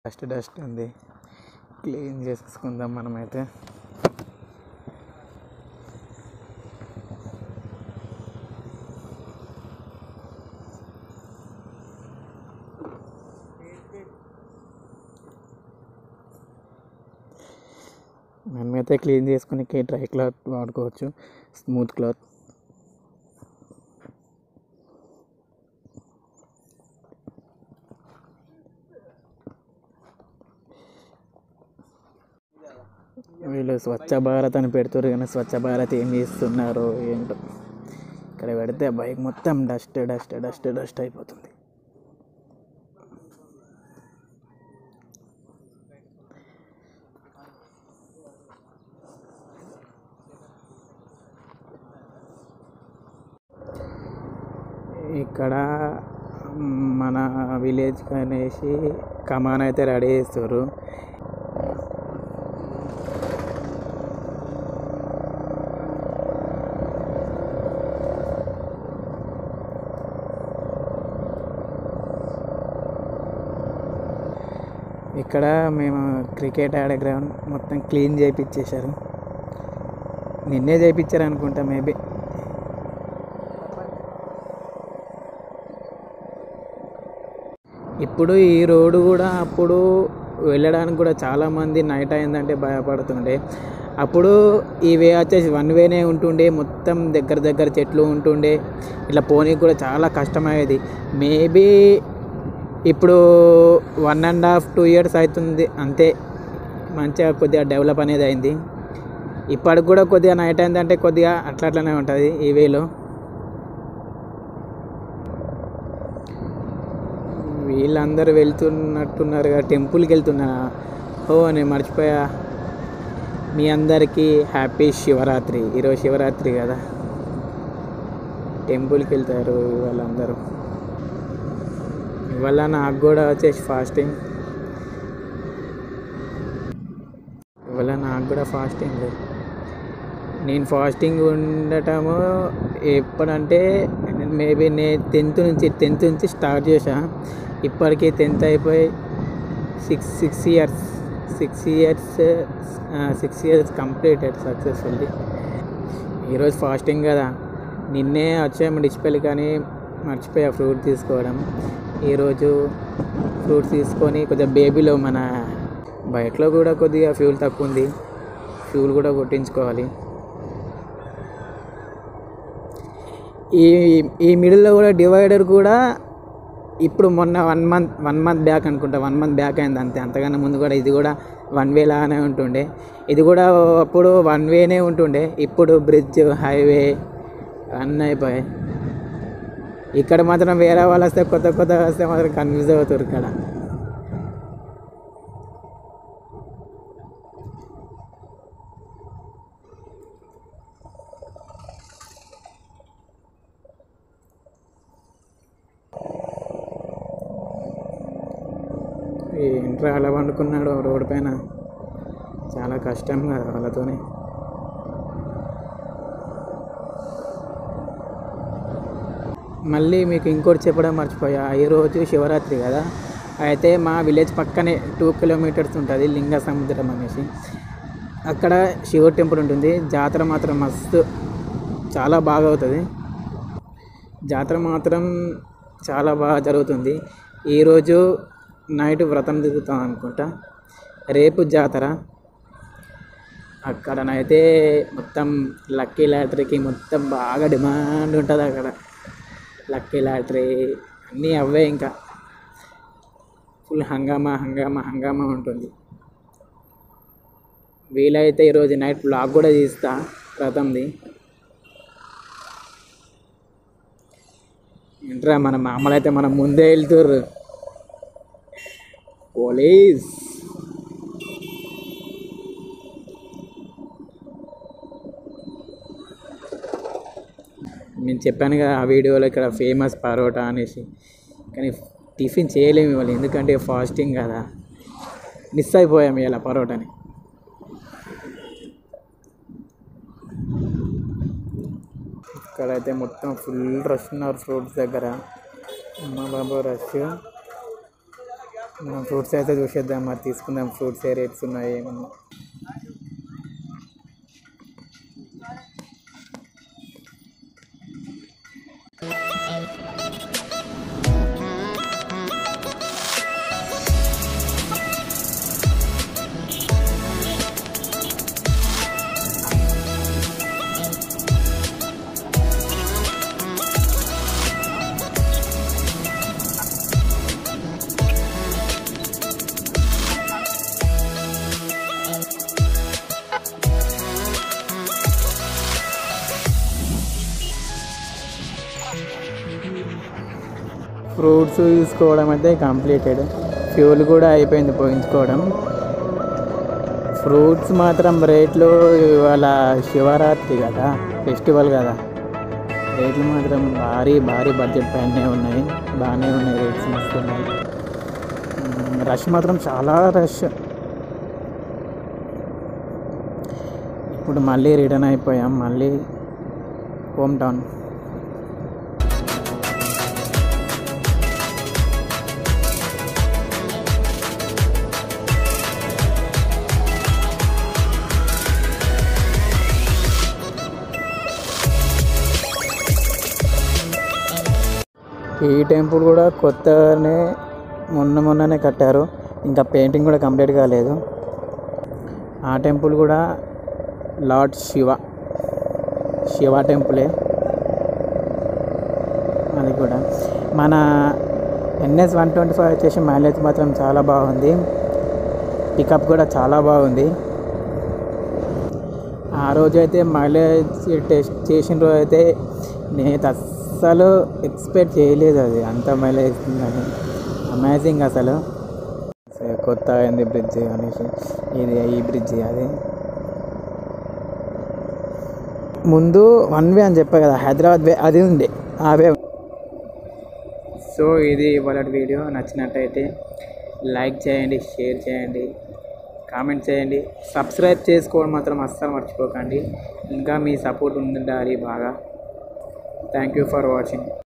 dust dust ఉంది clean చేసుకుందాం మనమైతే మనమైతే క్లీన్ చేసుకుని డ్రై క్లాత్ వాడుకోవచ్చు స్మూత్ క్లాత్ వీళ్ళు స్వచ్ఛ భారత్ అని పెడుతున్నారు కానీ స్వచ్ఛ భారత్ ఏం చేస్తున్నారో ఏంటో ఇక్కడ పెడితే బైక్ మొత్తం డస్ట్ డస్ట్ డస్ట్ డస్ట్ అయిపోతుంది ఇక్కడ మన విలేజ్కి అనేసి కమాన్ అయితే రెడీ చేస్తారు ఇక్కడ మేము క్రికెట్ ఆడే గ్రౌండ్ మొత్తం క్లీన్ చేయించేశారు నిన్నే చేయించారు అనుకుంటా మేబీ ఇప్పుడు ఈ రోడ్డు కూడా అప్పుడు వెళ్ళడానికి కూడా చాలామంది నైట్ అయిందంటే భయపడుతుండే అప్పుడు ఈ వే వచ్చేసి వన్ వేనే ఉంటుండే మొత్తం దగ్గర దగ్గర చెట్లు ఉంటుండే ఇట్లా పోనీకి కూడా చాలా కష్టమయ్యేది మేబీ ఇప్పుడు one and half two years అవుతుంది అంతే మంచిగా కొద్దిగా డెవలప్ అనేది అయింది ఇప్పటికి కూడా కొద్దిగా నైట్ అయిందంటే కొద్దిగా అట్లా అట్లనే ఉంటుంది ఈ వేలో వీళ్ళందరూ వెళ్తున్నట్టున్నారుగా టెంపుల్కి వెళ్తున్నా ఓ నేను మర్చిపోయా మీ అందరికీ హ్యాపీ శివరాత్రి ఈరోజు శివరాత్రి కదా టెంపుల్కి వెళ్తారు వాళ్ళందరూ ఇవాళ నాకు కూడా వచ్చేసి ఫాస్టింగ్ ఇవాళ నాకు కూడా ఫాస్టింగ్ లేదు నేను ఫాస్టింగ్ ఉండటము ఎప్పుడంటే మేబీ నేను టెన్త్ నుంచి టెన్త్ నుంచి స్టార్ట్ చేసా ఇప్పటికీ టెన్త్ అయిపోయి six six years six years six years completed successfully ఈరోజు ఫాస్టింగ్ కదా నిన్నే వచ్చాము డిస్పెల్ కానీ మర్చిపోయా ఫ్రూట్ తీసుకోవడం ఈరోజు ఫ్రూట్స్ తీసుకొని కొద్దిగా బేబీలో మన బయటలో కూడా కొద్దిగా ఫ్యూల్ తక్కువ ఉంది ఫ్యూల్ కూడా కొట్టించుకోవాలి ఈ ఈ మిడిల్లో కూడా డివైడర్ కూడా ఇప్పుడు మొన్న one month one month back అనుకుంటా వన్ మంత్ బ్యాక్ అయింది అంతే అంతకన్నా ముందు కూడా ఇది కూడా వన్ వే లాగానే ఉంటుండే ఇది కూడా అప్పుడు వన్ వేనే ఉంటుండే ఇప్పుడు బ్రిడ్జ్ హైవే అన్నీ అయిపోయాయి ఇక్కడ మాత్రం వేరే వాళ్ళు వస్తే కొత్త కొత్త వస్తే మాత్రం కన్ఫ్యూజ్ అవుతారు ఇక్కడ ఏంట్రా అలా వండుకున్నాడు రోడ్డు పైన చాలా కష్టం కదా వాళ్ళతోనే మళ్ళీ మీకు ఇంకోటి చెప్పడం మర్చిపోయా ఈరోజు శివరాత్రి కదా అయితే మా విలేజ్ పక్కనే టూ కిలోమీటర్స్ ఉంటుంది లింగ సముద్రం అనేసి అక్కడ శివుడు టెంపుల్ ఉంటుంది జాతర మాత్రం మస్తు చాలా బాగా అవుతుంది జాతర మాత్రం చాలా బాగా జరుగుతుంది ఈరోజు నైట్ వ్రతం దిగుతాం అనుకుంటా రేపు జాతర అక్కడనైతే మొత్తం లక్కీ లాటరీకి మొత్తం బాగా డిమాండ్ ఉంటుంది అక్కడ లక్కీ లాటరీ అన్నీ అవే ఇంకా ఫుల్ హంగామా హంగామా హంగామా ఉంటుంది వీలైతే ఈరోజు నైట్ బ్లాగ్ కూడా తీస్తా వ్రతంది ఏంట్రా మన మామూలు అయితే మనం ముందే వెళ్తుర్రు పోలీస్ నేను చెప్పాను కదా ఆ వీడియోలో ఇక్కడ ఫేమస్ పరోటా అనేసి కానీ టిఫిన్ చేయలేము ఇవాళ ఎందుకంటే ఫాస్టింగ్ కదా మిస్ అయిపోయాము ఇలా పరోటాని ఇక్కడైతే మొత్తం ఫుల్ రష్ ఉన్నారు ఫ్రూట్స్ దగ్గర అమ్మ బాబు రష్ మనం ఫ్రూట్స్ అయితే చూసేద్దాం మరి తీసుకుందాం ఫ్రూట్స్ ఏ రేట్స్ ఉన్నాయి ఏమన్నా ఫ్రూట్స్ తీసుకోవడం అయితే కంప్లీటెడ్ ఫ్యూల్ కూడా అయిపోయింది పోయించుకోవడం ఫ్రూట్స్ మాత్రం రేట్లు ఇవాళ శివరాత్రి కదా ఫెస్టివల్ కదా రేట్లు మాత్రం భారీ భారీ బడ్జెట్ పైనే ఉన్నాయి బాగానే ఉన్నాయి రేట్స్ మస్తు ఉన్నాయి మ్మ్, రష్ మాత్రం చాలా రష్ ఇప్పుడు మళ్ళీ రిటర్న్ అయిపోయాం మళ్ళీ హోమ్ టౌన్ ఈ టెంపుల్ కూడా కొత్తగానే మొన్న మొన్ననే కట్టారు ఇంకా పెయింటింగ్ కూడా కంప్లీట్ కాలేదు ఆ టెంపుల్ కూడా లార్డ్ శివ శివ టెంపులే అది కూడా మన ఎన్ఎస్ వన్ ట్వంటీ ఫైవ్ వచ్చేసి మైలేజ్ మాత్రం చాలా బాగుంది పికప్ కూడా చాలా బాగుంది ఆ రోజు అయితే మైలేజ్ టెస్ట్ చేసిన రోజు అయితే నేను అస్సలు ఎక్స్పెక్ట్ చేయలేదు అది అంత మైలేజ్ ఇస్తుందని అమేజింగ్ అసలు కొత్త అయింది బ్రిడ్జ్ అనేసి ఇది ఈ బ్రిడ్జ్ అది ముందు వన్ వే అని చెప్పా కదా హైదరాబాద్ వే అది ఉంది ఆ వే సో ఇది ఇవాళ వీడియో నచ్చినట్టయితే లైక్ చేయండి షేర్ చేయండి కామెంట్ చేయండి సబ్స్క్రైబ్ చేసుకోవడం మాత్రం అస్సలు మర్చిపోకండి ఇంకా మీ సపోర్ట్ ఉండాలి బాగా థ్యాంక్ యూ ఫర్ వాచింగ్